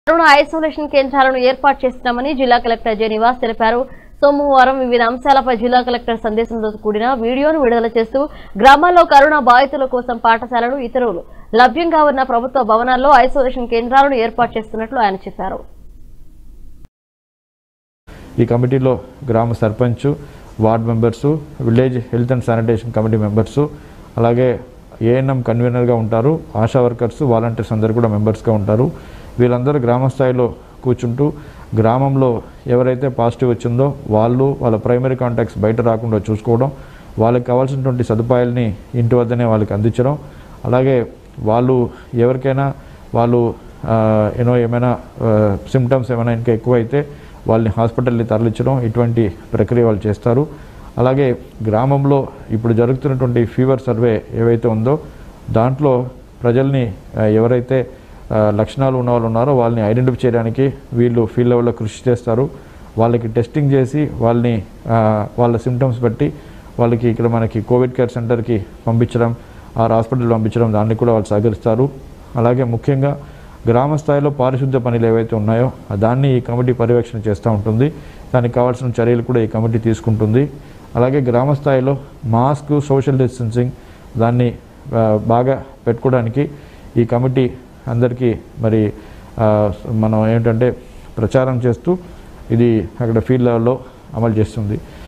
corona isolation కేంద్రాలను ఏర్పాటు చేస్తున్నామని జిల్లా కలెక్టర్ జె నివాస్ తెలిపారు సోమవారం వివిధ అంశాలపై జిల్లా కలెక్టర్ సందేశంతో కూడిన వీడియోను విడుదల చేస్తూ గ్రామాల్లో కరోనా బాధితుల కోసం పాఠశాలలు ఇతరులు లభ్యంగా ఉన్న ప్రభుత్వ భవనాల్లో ఐసోలేషన్ కేంద్రాలను ఏర్పాటు చేస్తున్నట్లు ఆయన చెప్పారు ఈ కమిటీలో గ్రామ sarpanch ward members village health and sanitation committee members అలాగే ఏఎన్ఎం కన్వీనర్గా ఉంటారు ఆశా వర్కర్స్ వాలంటీర్స్ అందరు కూడా మెంబర్స్గా ఉంటారు వీళ్ళందరూ గ్రామ స్థాయిలో కూర్చుంటూ గ్రామంలో ఎవరైతే పాజిటివ్ వచ్చిందో వాళ్ళు వాళ్ళ ప్రైమరీ కాంటాక్ట్స్ బయట రాకుండా చూసుకోవడం వాళ్ళకి కావాల్సినటువంటి సదుపాయాలని ఇంటి వద్దనే వాళ్ళకి అందించడం అలాగే వాళ్ళు ఎవరికైనా వాళ్ళు యూనో ఏమైనా సిమ్టమ్స్ ఏమైనా ఇంకా ఎక్కువైతే వాళ్ళని హాస్పిటల్ని తరలించడం ఇటువంటి ప్రక్రియ వాళ్ళు చేస్తారు అలాగే గ్రామంలో ఇప్పుడు జరుగుతున్నటువంటి ఫీవర్ సర్వే ఏవైతే ఉందో దాంట్లో ప్రజల్ని ఆ, ఎవరైతే ఆ, లక్షణాలు ఉన్న వాళ్ళు ఉన్నారో వాళ్ళని ఐడెంటిఫై చేయడానికి వీళ్ళు ఫీల్డ్ లెవెల్లో కృషి చేస్తారు వాళ్ళకి టెస్టింగ్ చేసి వాళ్ళని ఆ, వాళ్ళ సిమ్టమ్స్ బట్టి వాళ్ళకి ఇక్కడ మనకి కోవిడ్ కేర్ సెంటర్కి పంపించడం ఆ హాస్పిటల్ పంపించడం దాన్ని కూడా వాళ్ళు సహకరిస్తారు అలాగే ముఖ్యంగా గ్రామ స్థాయిలో పారిశుద్ధ్య పనులు ఏవైతే ఉన్నాయో దాన్ని ఈ కమిటీ పర్యవేక్షణ చేస్తూ ఉంటుంది దానికి కావాల్సిన చర్యలు కూడా ఈ కమిటీ తీసుకుంటుంది అలాగే గ్రామ స్థాయిలో మాస్క్ సోషల్ డిస్టెన్సింగ్ దాన్ని ఆ, బాగా పెట్టుకోవడానికి ఈ కమిటీ అందరికీ మరి ఆ, మనం ఏంటంటే ప్రచారం చేస్తూ ఇది అక్కడ ఫీల్డ్ లెవెల్లో అమలు చేస్తుంది